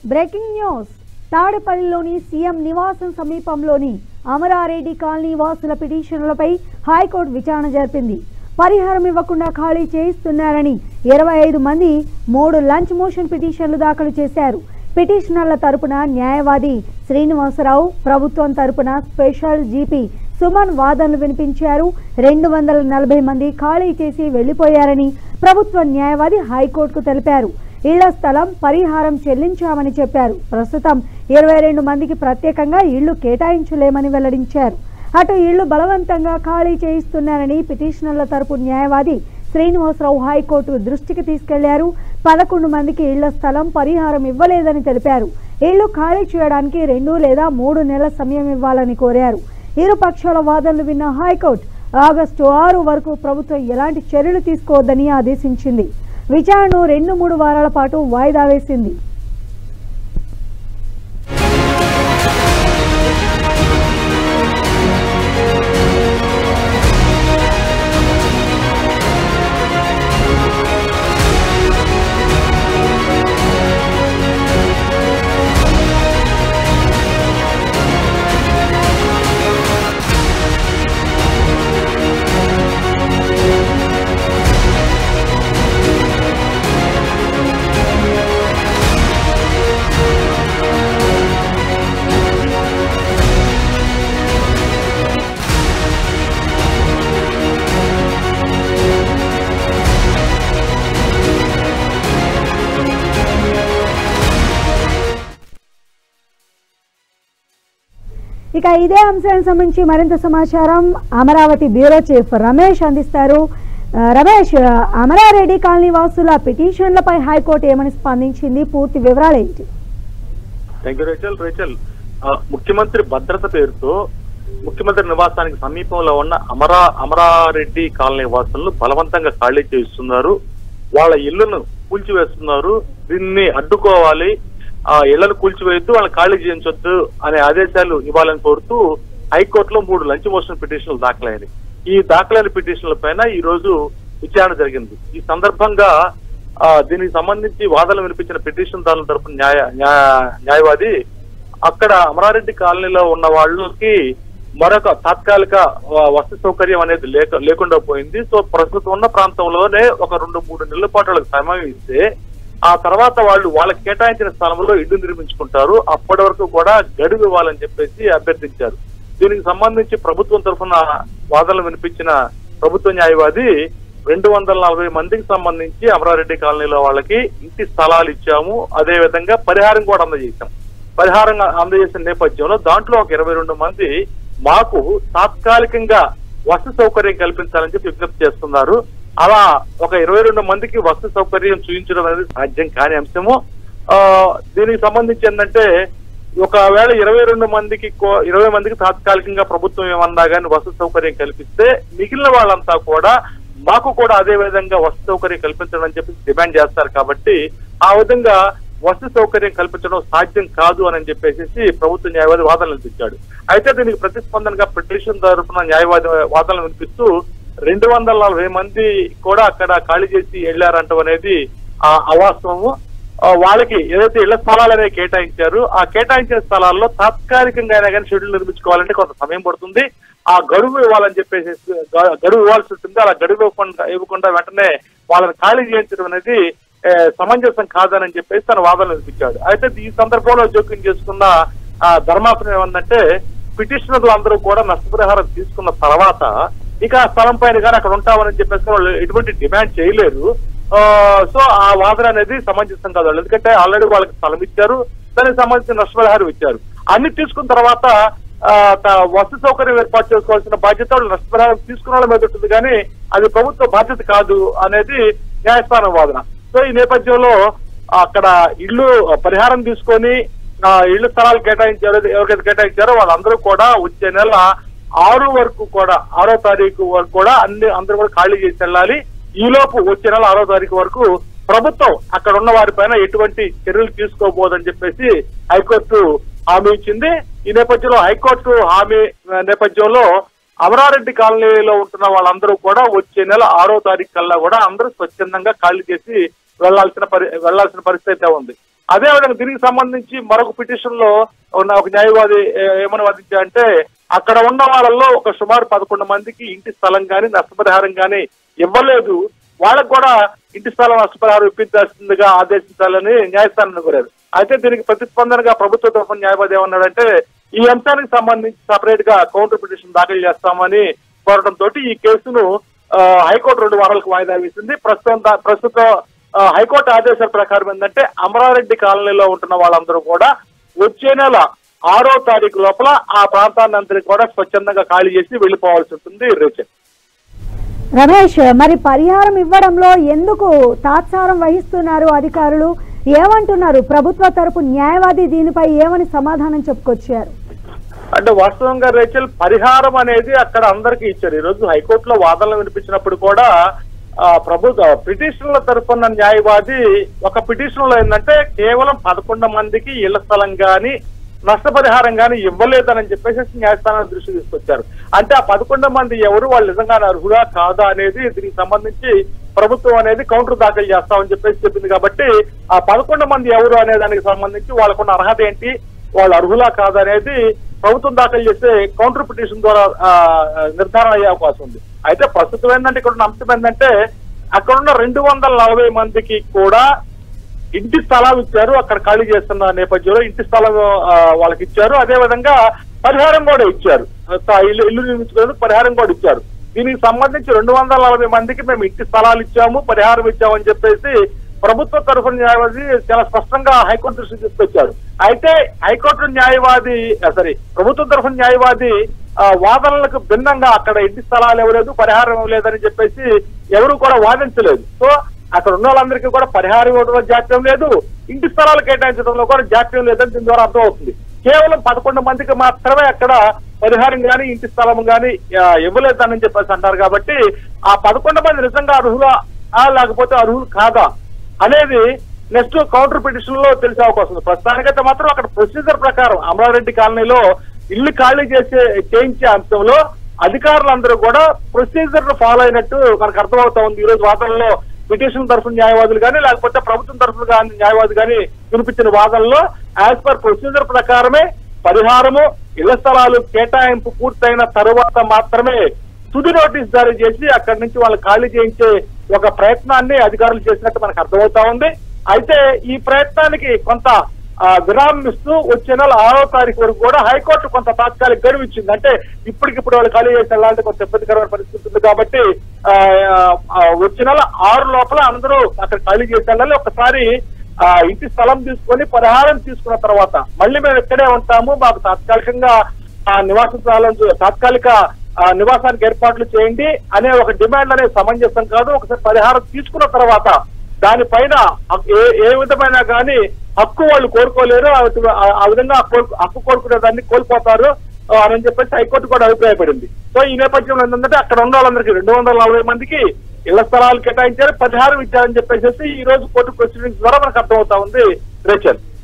breaking news తాడేపల్లిలోని CM నివాసం సమీపంలోని అమరారెడ్డి కాలనీ వాసుల పిటిషన్లపై హైకోర్టు విచారణ జరిపింది పరిహారం ఇవ్వకుండా ఖాళీ చేయిస్తున్నారని ఇరవై ఐదు మంది మూడు లంచ్ మోషన్ పిటిషన్లు దాఖలు చేశారు పిటిషనర్ల తరపున న్యాయవాది శ్రీనివాసరావు ప్రభుత్వం తరపున స్పెషల్ జీపీ సుమన్ వాదనలు వినిపించారు రెండు వందల నలభై మంది ఖాళీ చేసి వెళ్లిపోయారని ప్రభుత్వ న్యాయవాది హైకోర్టుకు తెలిపారు ఇళ్ల స్థలం పరిహారం చెల్లించామని చెప్పారు ప్రస్తుతం ఇరవై రెండు మందికి ప్రత్యేకంగా ఇళ్లు కేటాయించలేమని వెల్లడించారు అటు ఇళ్లు బలవంతంగా ఖాళీ చేయిస్తున్నారని పిటిషనర్ల తరపు న్యాయవాది శ్రీనివాసరావు హైకోర్టు దృష్టికి తీసుకెళ్లారు పదకొండు మందికి ఇళ్ల స్థలం పరిహారం ఇవ్వలేదని తెలిపారు ఇళ్లు ఖాళీ చేయడానికి రెండు లేదా మూడు నెలల సమయం ఇవ్వాలని కోరారు ఇరు పక్షాల వాదనలు విన్న హైకోర్టు ఆగస్టు ఆరు వరకు ప్రభుత్వం ఎలాంటి చర్యలు తీసుకోవద్దని ఆదేశించింది విచారణను రెండు మూడు వారాల పాటు వాయిదా వేసింది ఇక ఇదే అంశానికి సంబంధించి మరింత సమాచారం అమరావతి బ్యూరో చీఫ్ రమేష్ అందిస్తారు ఆ, రమేష్ అమరారెడ్డి కాలనీ వాసుల పిటిషన్లపై హైకోర్టు ఏమని స్పందించింది పూర్తి వివరాలు ఏంటి థ్యాంక్ యూ రేచల్ రేచల్ ఆ, ముఖ్యమంత్రి భద్రత పేరుతో ముఖ్యమంత్రి నివాసానికి సమీపంలో ఉన్న అమరా అమరారెడ్డి కాలనీ వాసులను బలవంతంగా ఖాళీ చేయిస్తున్నారు వాళ్ళ ఇళ్లను కూల్చివేస్తున్నారు దీన్ని అడ్డుకోవాలి ఆ ఇళ్లను కూల్చివేయొద్దు వాళ్ళని ఖాళీ చేయించొద్దు అనే ఆదేశాలు ఇవ్వాలని కోరుతూ హైకోర్టులో మూడు లంచ్ మోషన్ పిటిషన్లు దాఖలయ్యాయి ఈ దాఖలైన పిటిషన్ల పైన ఈ రోజు విచారణ జరిగింది ఈ సందర్భంగా ఆ, దీనికి సంబంధించి వాదనలు వినిపించిన పిటిషన్ దారుల తరపున న్యాయ న్యాయ- న్యాయవాది అక్కడ అమరారెడ్డి కాలనీలో ఉన్న వాళ్ళకి మరొక తాత్కాలిక ఆ, వసతి సౌకర్యం అనేది లేక లేకుండా పోయింది సో ప్రస్తుతం ఉన్న ప్రాంతంలోనే ఒక రెండు మూడు నెలల పాటు వాళ్ళకి సమయం ఇస్తే ఆ తర్వాత వాళ్ళు వాళ్ళకి కేటాయించిన స్థలంలో ఇల్లు నిర్మించుకుంటారు అప్పటి వరకు కూడా గడువు ఇవ్వాలని చెప్పేసి అభ్యర్థించారు దీనికి సంబంధించి ప్రభుత్వం తరఫున వాదనలు వినిపించిన ప్రభుత్వ న్యాయవాది రెండు వందల నలభై మందికి సంబంధించి అమరారెడ్డి కాలనీలో వాళ్ళకి ఇంటి స్థలాలు ఇచ్చాము అదే విధంగా పరిహారం కూడా అందజేశాం పరిహారం అందజేసిన నేపథ్యంలో దాంట్లో ఒక ఇరవై రెండు మంది మాకు తాత్కాలికంగా వసతి సౌకర్యం కల్పించాలని చెప్పి విజ్ఞప్తి చేస్తున్నారు అలా ఒక ఇరవై రెండు మందికి వసతి సౌకర్యం చూపించడం అనేది సాధ్యం కాని అంశము ఆ దీనికి సంబంధించి ఏంటంటే ఒకవేళ ఇరవై రెండు మందికి కో- ఇరవై మందికి తాత్కాలికంగా ప్రభుత్వం ఏమన్నా కానీ వసతి సౌకర్యం కల్పిస్తే మిగిలిన వాళ్ళంతా కూడా మాకు కూడా అదే విధంగా వసతి సౌకర్యం కల్పించడం అని చెప్పి డిమాండ్ చేస్తారు కాబట్టి ఆ విధంగా వసతి సౌకర్యం కల్పించడం సాధ్యం కాదు అని చెప్పేసి ప్రభుత్వ న్యాయవాది వాదనలు వినిపించాడు అయితే దీనికి ప్రతిస్పందనగా పిటిషన్ తరఫున న్యాయవాది వాదనలు వినిపిస్తూ రెండు వందల నలభై మంది కూడా అక్కడ ఖాళీ చేసి వెళ్లారంటం అనేది ఆ అవాస్తవము ఆ, వాళ్ళకి ఏదైతే ఇళ్ల స్థలాలు అనేవి కేటాయించారు ఆ కేటాయించిన స్థలాల్లో తాత్కాలికంగా అయినా కానీ షెడ్యూల్ నిర్మించుకోవాలంటే కొంత సమయం పడుతుంది ఆ గడువు ఇవ్వాలని చెప్పేసి గ- గడువు ఇవ్వాల్సి ఉంటుంది అలా గడువు ఇవ్వకుండా ఇవ్వకుండా వెంటనే వాళ్ళని ఖాళీ చేయించడం అనేది ఏ, సమంజసం కాదని చెప్పేసి తన వాదన వినిపించాడు అయితే ఈ సందర్భంలో జోక్యం చేసుకున్న ఆ, ధర్మాసనం ఏమందంటే పిటిషనర్లు అందరూ కూడా నష్టపరిహారం తీసుకున్న తర్వాత ఇక ఆ స్థలం పైన కానీ అక్కడ ఉంటామని చెప్పేసి వాళ్ళు ఎటువంటి డిమాండ్ చేయలేరు ఆ, సో ఆ వాదన అనేది సమంజసం కాదు వాళ్ళు ఎందుకంటే ఆల్రెడీ వాళ్ళకి స్థలం ఇచ్చారు దానికి సంబంధించిన నష్టపరిహారం ఇచ్చారు అన్ని తీసుకున్న తర్వాత ఆ, త- వసతి సౌకర్యం ఏర్పాటు చేసుకోవాల్సిన బాధ్యత వాళ్ళు నష్టపరిహారం తీసుకున్న వాళ్ళ మీద ఉంటుంది కానీ అది ప్రభుత్వ బాధ్యత కాదు అనేది న్యాయస్థానం వాదన సో ఈ నేపథ్యంలో అక్కడ ఇల్లు పరిహారం తీసుకొని ఆ, ఇల్లు స్థలాలు కేటాయించారు ఎవరికైతే కేటాయించారో వాళ్ళందరూ కూడా వచ్చే నెల ఆరు వరకు కూడా ఆరో తారీఖు వరకు కూడా అన్ని అందరూ కూడా ఖాళీ చేసి వెళ్ళాలి ఈ లోపు వచ్చే నెల ఆరో తారీఖు వరకు ప్రభుత్వం అక్కడ ఉన్న వారిపైన ఎటువంటి చర్యలు తీసుకోబోదని చెప్పేసి హైకోర్టు హామీ ఇచ్చింది ఈ నేపథ్యంలో హైకోర్టు హామీ ఆ, నేపథ్యంలో అమరారెడ్డి కాలనీలో ఉంటున్న వాళ్ళందరూ కూడా వచ్చే నెల ఆరో తారీఖు కల్లా కూడా అందరూ స్వచ్ఛందంగా ఖాళీ చేసి వెళ్లాల్సిన పరి వెళ్లాల్సిన పరిస్థితి అయితే ఉంది అదే విధంగా దీనికి సంబంధించి మరొక పిటిషన్ లో ఉన్న ఒక న్యాయవాది ఏ- ఏమని వాదించారంటే అక్కడ ఉన్న వాళ్ళల్లో ఒక సుమారు పదకొండు మందికి ఇంటి స్థలం కానీ నష్టపరిహారం కానీ ఇవ్వలేదు వాళ్ళకు కూడా ఇంటి స్థలం నష్టపరిహారం ఇప్పించాల్సిందిగా ఆదేశించాలని న్యాయస్థానాన్ని కోరారు అయితే దీనికి ప్రతిస్పందనగా ప్రభుత్వ తరఫున న్యాయవాది ఏమన్నాడంటే ఈ అంశానికి సంబంధించి సపరేట్ గా కౌంటర్ పిటిషన్ దాఖలు చేస్తామని కోరడంతో ఈ కేసును ఆ, హైకోర్టు రెండు వారాలకు వాయిదా వేసింది ప్రస్తుతం దా- ప్రస్తుతం ఆ, హైకోర్టు ఆదేశాల ప్రకారం ఏంటంటే అమరారెడ్డి కాలనీలో ఉంటున్న వాళ్ళందరూ కూడా వచ్చే నెల ఆరో తారీఖు లోపల ఆ ప్రాంతాన్ని అంతా కూడా స్వచ్ఛందంగా ఖాళీ చేసి వెళ్ళిపోవాల్సి ఉంటుంది రేచల్ రమేష్ మరి పరిహారం ఇవ్వడంలో ఎందుకు తాత్సారం వహిస్తున్నారు అధికారులు ఏమంటున్నారు ప్రభుత్వ తరపు న్యాయవాది దీనిపై ఏమని సమాధానం చెప్పుకొచ్చారు అంటే వాస్తవంగా రేచల్ పరిహారం అనేది అక్కడ అందరికీ ఇచ్చారు ఈ రోజు హైకోర్టులో వాదనలు వినిపించినప్పుడు కూడా ఆ, ప్రభుత్వ పిటిషన్ల తరఫున న్యాయవాది ఒక పిటిషన్ లో ఏంటంటే కేవలం పదకొండు మందికి ఇళ్ల స్థలం గాని నష్టపరిహారం గాని ఇవ్వలేదని చెప్పేసి న్యాయస్థానం దృష్టి తీసుకొచ్చారు అంటే ఆ పదకొండు మంది ఎవరు వాళ్ళు నిజంగా అర్హులా కాదా అనేది దీనికి సంబంధించి ప్రభుత్వం అనేది కౌంటర్ దాఖలు చేస్తామని చెప్పేసి చెప్పింది కాబట్టి ఆ పదకొండు మంది ఎవరు అనే దానికి సంబంధించి వాళ్ళకున్న అర్హత ఏంటి వాళ్ళు అర్హులా కాదా అనేది ప్రభుత్వం దాఖలు చేసే కౌంటర్ పిటిషన్ ద్వారా ఆ, నిర్ధారణ అయ్యే అవకాశం ఉంది అయితే ప్రస్తుతం ఏంటంటే ఇక్కడ ఉన్న అంశం ఏంటంటే అక్కడ ఉన్న రెండు వందల నలభై మందికి కూడా ఇంటి స్థలాలు ఇచ్చారు అక్కడ ఖాళీ చేస్తున్న నేపథ్యంలో ఇంటి స్థలం ఆ, వాళ్ళకి ఇచ్చారు అదే విధంగా పరిహారం కూడా ఇచ్చారు ఆ, ఇల్లు ఇల్లు నిర్మించుకునేందుకు పరిహారం కూడా ఇచ్చారు దీనికి సంబంధించి రెండు వందల నలభై మందికి మేము ఇంటి స్థలాలు ఇచ్చాము పరిహారం ఇచ్చామని చెప్పేసి ప్రభుత్వ తరఫున న్యాయవాది చాలా స్పష్టంగా హైకోర్టు దృష్టికి తీసుకొచ్చారు అయితే హైకోర్టు న్యాయవాది సారీ ప్రభుత్వ తరఫున న్యాయవాది ఆ, వాదనలకు భిన్నంగా అక్కడ ఇంటి స్థలాలు ఇవ్వలేదు పరిహారం ఇవ్వలేదని చెప్పేసి ఎవరు కూడా వాదించలేదు సో అక్కడ ఉన్న వాళ్ళందరికీ కూడా పరిహారం ఇవ్వడంలో జాప్యం లేదు ఇంటి స్థలాలు కేటాయించడంలో కూడా జాప్యం లేదని దీని ద్వారా అర్థమవుతుంది కేవలం పదకొండు మందికి మాత్రమే అక్కడ పరిహారం గాని ఇంటి స్థలం గాని ఆ, ఇవ్వలేదని చెప్పేసి అంటారు కాబట్టి ఆ పదకొండు మంది నిజంగా అర్హులా ఆ, లేకపోతే అర్హులు కాదా అనేది నెక్స్ట్ కౌంటర్ పిటిషన్ లో తెలిసే అవకాశం ఉంది ప్రస్తుతానికైతే మాత్రం అక్కడ ప్రొసీజర్ ప్రకారం అమరారెడ్డి కాలనీలో ఇల్లు ఖాళీ చేసే చేయించే అంశంలో అధికారులందరూ కూడా ప్రొసీజర్ ఫాలో అయినట్టు మనకు అర్థమవుతా ఉంది ఈ రోజు వాదనలో పిటిషన్ తరఫున న్యాయవాదులు కానీ లేకపోతే ప్రభుత్వం తరఫున కానీ న్యాయవాది కానీ వినిపించిన వాదనలో యాజ్ పర్ ప్రొసీజర్ ప్రకారమే పరిహారము ఇళ్ల స్థలాలు కేటాయింపు పూర్తయిన తరువాత మాత్రమే తుది నోటీస్ జారీ చేసి అక్కడి నుంచి వాళ్ళు ఖాళీ చేయించే ఒక ప్రయత్నాన్ని అధికారులు చేసినట్టు మనకు అర్థమవుతా ఉంది అయితే ఈ ప్రయత్నానికి కొంత ఆ, విరామం ఇస్తూ వచ్చే నెల ఆరో తారీఖు వరకు కూడా హైకోర్టు కొంత తాత్కాలిక గడువు ఇచ్చింది అంటే ఇప్పటికిప్పుడు వాళ్ళు ఖాళీ చేసి వెళ్ళాలంటే కొంత ఇబ్బందికరమైన పరిస్థితి ఉంది కాబట్టి ఆ, ఆ, వచ్చే నెల ఆరు లోపల అందరూ అక్కడ ఖాళీ చేసి వెళ్ళాలి ఒకసారి ఆ ఇంటి స్థలం తీసుకొని పరిహారం తీసుకున్న తర్వాత మళ్ళీ మేము ఇక్కడే ఉంటాము మాకు తాత్కాలికంగా ఆ నివాస స్థలం తాత్కాలిక ఆ, నివాసానికి ఏర్పాట్లు చేయండి అనే ఒక డిమాండ్ అనేది సమంజసం కాదు ఒకసారి పరిహారం తీసుకున్న తర్వాత దానిపైన హక్- ఏ ఏ విధమైన కానీ హక్కు వాళ్ళు కోరుకోలేరు ఆ విధ- ఆ- ఆ విధంగా ఆ కోరు- హక్కు కోరుకునే దాన్ని కోల్పోతారు ఆ, అని చెప్పేసి హైకోర్టు కూడా అభిప్రాయపడింది సో ఈ నేపథ్యంలో ఏంటంటే అక్కడ ఉన్న వాళ్ళందరికీ రెండు వందల నలభై మందికి ఇళ్ల స్థలాలు కేటాయించారు పరిహారం ఇచ్చారని చెప్పేసి ఈ రోజు కోర్టు ప్రొసీడింగ్స్ ద్వారా మనకు అర్థమవుతా ఉంది రేచల్